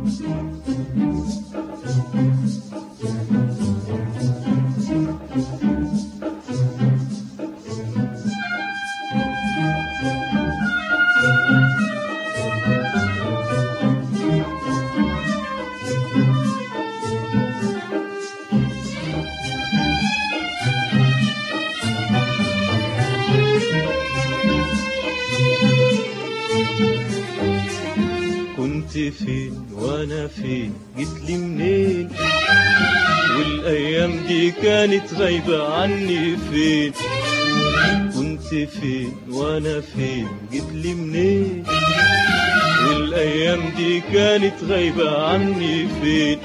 كنت فين وانا فين جيت لي منين والايام دي كانت غايبة عني فين كنت فين وانا فين جيت لي منين والايام دي كانت غايبة عني فين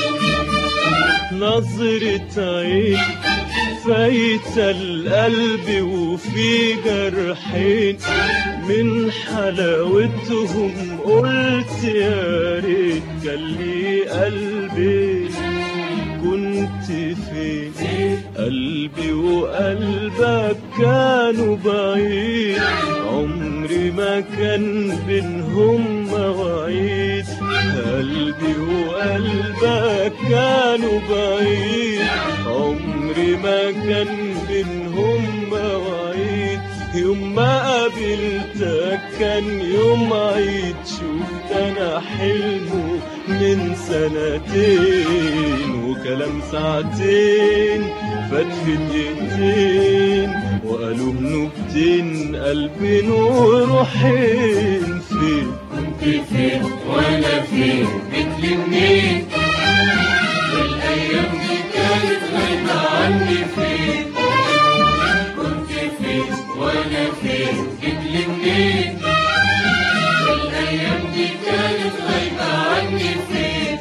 نظرة عين فايتة القلب وفي جرحين من حلاوتهم قلت يا ريت كان لي قلبي كنت فين قلبي وقلبك كانوا بعيد عمري ما كان بينهم مواعيد قلبي وقلبك كانوا بعيد عمري ما كان بينهم مواعيد يوم ما قابلتك كان يوم عيد شفت انا حلمه من سنتين وكلام ساعتين فات في دقيقتين وقالوا نكتين قلبين وروحين فين كنت فين وانا فين جيت لي منين الايام دي كانت غايبة عني فين كنت فين وانا فين جيت لي منين الايام دي كانت غايبة عني فين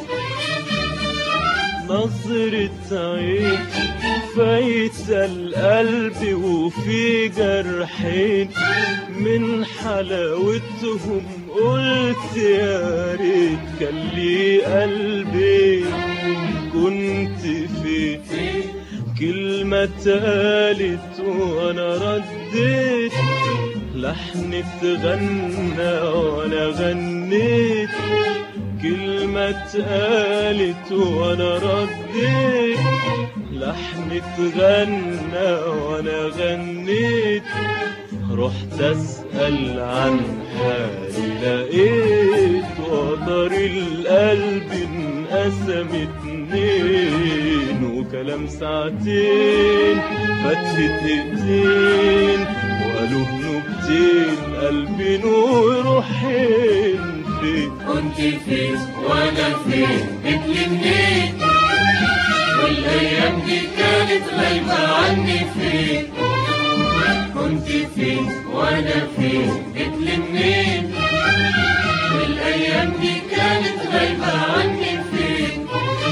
نظرة عين فايتة القلب وفي جرحين من حلاوتهم قلت يا ريت كان لي قلبي كنت فين كلمة اتقالت وانا رديت لحن اتغنى وانا غنيت كلمة اتقالت وانا رديت لحن اتغنى وانا غنيت رحت اسأل عن حالي لقيت وتر القلب انقسم اتنين وكلام ساعتين فات في دقيقتين وقالوا نكتين قلبي نور روحين فين كنت فين وانا فين جيت لي منين والايام دي كانت غايبة عني فين كنت فين وانا فين جيت لي منين والايام دي كانت غايبة عني فين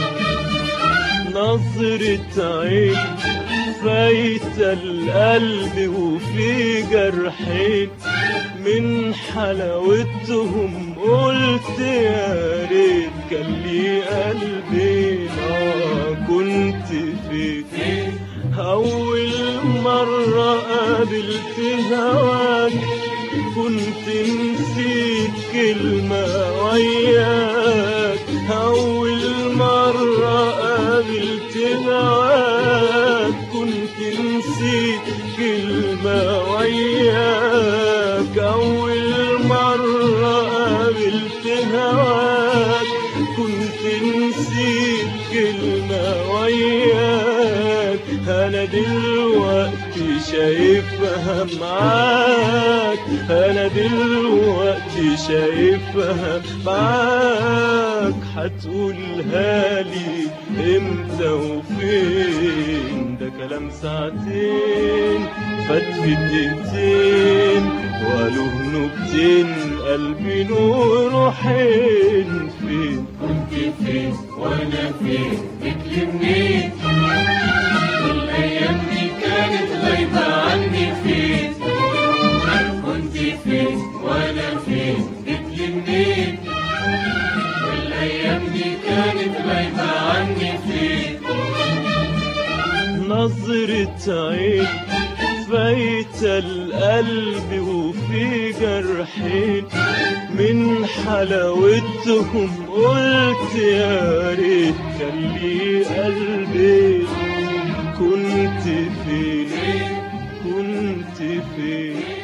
نظرة عين فايتة القلب وفي جرحين من حلاوتهم قلت يا ريت كان لي قلبي آه كنت فين أول مرة قابلت هواك كنت نسيت كلمة وياك أول مرة قابلت هواك كنت نسيت كلمة وياك أول مرة قابلت هواك كنت نسيت كلمة وياك أنا دلوقتي شايفها معاك أنا دلوقتي شايفها معاك هتقولها لي امتى وفين ده كلام ساعتين فات في دقيقتين وقالوا نكتين قلبي نور روحين فين كنت فين وانا فين جيت لي منين والايام دي كانت غايبة عني فين كنت فين وانا فين جيت لي منين والايام دي كانت غايبة عني فين نظرة عين فايت القلب وفي جرحين من حلاوتهم قلت يا ريت كان لي قلبي كنت فين كنت فين